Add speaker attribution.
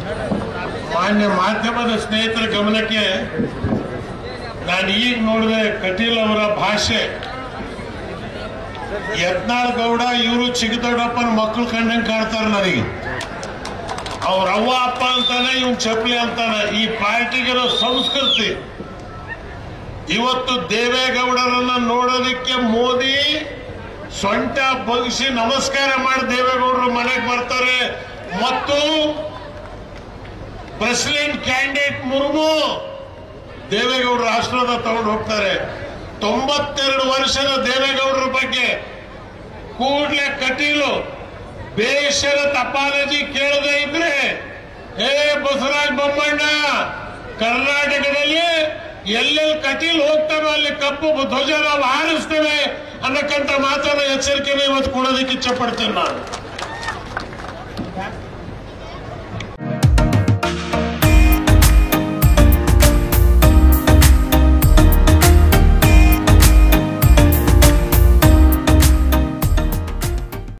Speaker 1: ಮಾನ್ಯ ಮಾಧ್ಯಮದ ಸ್ನೇಹಿತರ ಗಮನಕ್ಕೆ ನಾನು ಈಗ ನೋಡಿದೆ ಕಟೀಲ್ ಅವರ ಭಾಷೆ ಯತ್ನಾಳ್ ಗೌಡ ಇವರು ಚಿಕ್ಕದೊಡ್ಡಪ್ಪನ ಮಕ್ಕಳು ಕಂಡಂಗೆ ಕಾಣ್ತಾರೆ ನನಗೆ ಅವ್ರ ಅವ್ವ ಅಪ್ಪ ಅಂತಾನೆ ಇವನ್ ಚಪ್ಪಲಿ ಅಂತಾನೆ ಈ ಪಾರ್ಟಿಗಿರೋ ಸಂಸ್ಕೃತಿ ಇವತ್ತು ದೇವೇಗೌಡರನ್ನ ನೋಡೋದಕ್ಕೆ ಮೋದಿ ಸೊಂಟ ಬಗ್ಸಿ ನಮಸ್ಕಾರ ಮಾಡಿ ದೇವೇಗೌಡರು ಮನೆಗೆ ಬರ್ತಾರೆ ಮತ್ತು ಪ್ರೆಸಿಡೆಂಟ್ ಕ್ಯಾಂಡಿಡೇಟ್ ಮುರ್ಮು ದೇವೇಗೌಡರ ಆಶೀರ್ವಾದ ತಗೊಂಡು ಹೋಗ್ತಾರೆ ತೊಂಬತ್ತೆರಡು ವರ್ಷದ ದೇವೇಗೌಡರ ಬಗ್ಗೆ ಕೂಡ್ಲೆ ಕಟೀಲು ಬೇಷರ ಅಪಾಲಜಿ ಕೇಳದೆ ಇದ್ರೆ ಹೇ ಬಸವರಾಜ ಬೊಮ್ಮಣ್ಣ ಕರ್ನಾಟಕದಲ್ಲಿ ಎಲ್ಲೆಲ್ಲಿ ಕಟೀಲ್ ಹೋಗ್ತಾರೋ ಅಲ್ಲಿ ಕಪ್ಪು ಧ್ವಜ ನಾವು ಹಾರಿಸ್ತೇವೆ ಅನ್ನಕ್ಕಂತ ಮಾತನ್ನ ಎಚ್ಚರಿಕೆನ ಇವತ್ತು ಕೊಡೋದಕ್ಕೆ ಇಚ್ಛೆ ಪಡ್ತೇನೆ ನಾನು